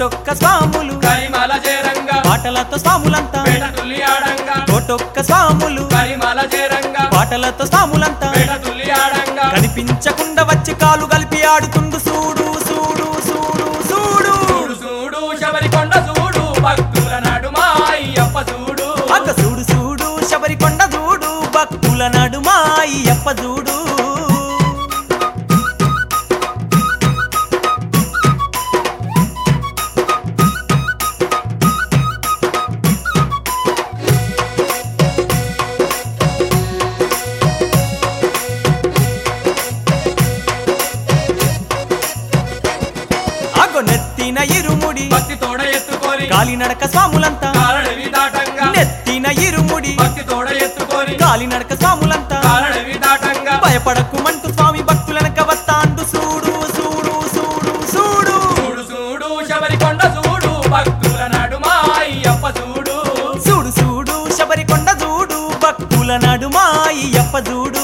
కోటొక్క స్వాములు కరిమల చేరంగా పాటలతో స్వాములంతా పేట తుల్లి ఆడంగా కోటొక్క స్వాములు కరిమల చేరంగా పాటలతో స్వాములంతా పేట తుల్లి ఆడంగా కనిపించకుండా వచ్చి కాలు కలిపి ఆడుతుండు సూడు సూడు సూడు సూడు చూడు చూడు శబరికొండ చూడు భక్తుల నడుమా అయ్యప్ప చూడు అక్క సూడు సూడు శబరికొండ చూడు భక్తుల నడుమా అయ్యప్ప చూడు అగో నెత్తిన ఇరుముడి భక్తి తోడ ఎత్తుకొని కాలినడక స్వాములంతా కాలడవి దాటంగా నెత్తిన ఇరుముడి భక్తి తోడ ఎత్తుకొని కాలినడక స్వాములంతా కాలడవి దాటంగా భయపడకుమంటూ స్వామి భక్తులనక వస్తాండు సూడు సూడు సూడు సూడు చూడు చూడు శబరికొండ చూడు భక్తుల నడుమా అయ్యప్ప చూడు సూడు సూడు శబరికొండ చూడు భక్తుల నడుమా అయ్యప్ప చూడు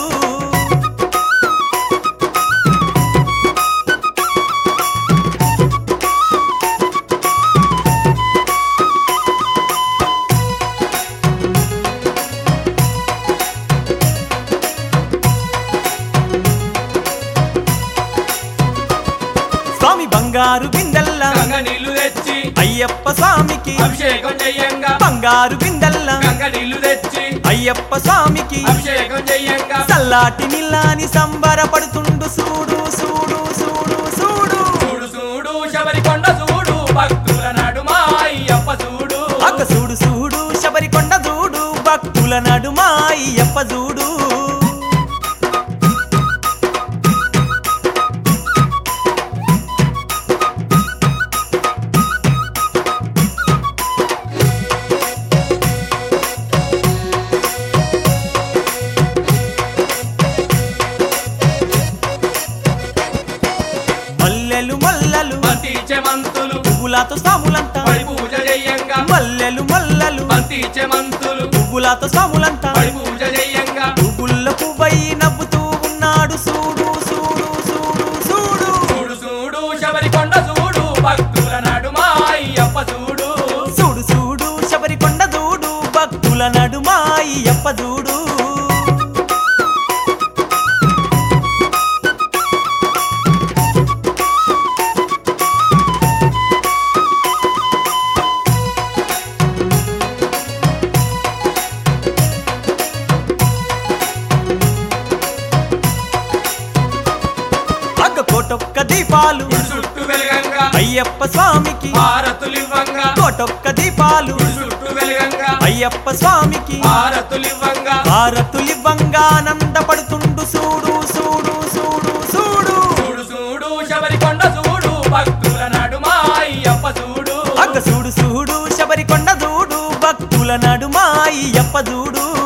స్వామి బంగారు బిందెల్ల గంగ నీళ్లు తెచ్చి అయ్యప్ప స్వామికి అభిషేకం చెయ్యంగా బంగారు బిందెల్ల గంగ నీళ్లు తెచ్చి అయ్యప్ప స్వామికి అభిషేకం చెయ్యంగా చల్లాటి నిల్లాని సంబరపడుతుండు సూడు సూడు సూడు సూడు చూడు చూడు శబరికొండ చూడు భక్తుల నడుమా అయ్యప్ప చూడు అక్క సూడు సూడు శబరికొండ చూడు భక్తుల నడుమా అయ్యప్ప చూడు మల్లెలు మల్లలు బంతి చెమంతులు పువ్వులతో స్వాములంతా పడి పూజ చెయ్యంగా మల్లెలు మల్లలు బంతి చెమంతులు పువ్వులతో స్వాములంతా పడి పూజ చెయ్యంగా పువ్వుల్లో పువ్వై నవ్వుతూ ఉన్నాడు సూడు సూడు సూడు సూడు చూడు చూడు శబరికొండ చూడు భక్తుల నడుమా అయ్యప్ప చూడు సూడు సూడు శబరికొండ చూడు భక్తుల నడుమా అయ్యప్ప చూడు అక్క కోటొక్క దీపాలు గుడి చుట్టూ వెలగంగా అయ్యప్ప స్వామికి భారతులివ్వంగా కోటొక్క దీపాలు గుడి చుట్టూ వెలగంగా అయ్యప్ప స్వామికి భారతులివ్వంగా భారతులివ్వంగా ఆనందపడుతుండు సూడు సూడు సూడు సూడు చూడు చూడు శబరికొండ చూడు భక్తుల నడుమా అయ్యప్ప చూడు అక్క సూడు సూడు శబరికొండ చూడు భక్తుల నడుమా అయ్యప్ప చూడు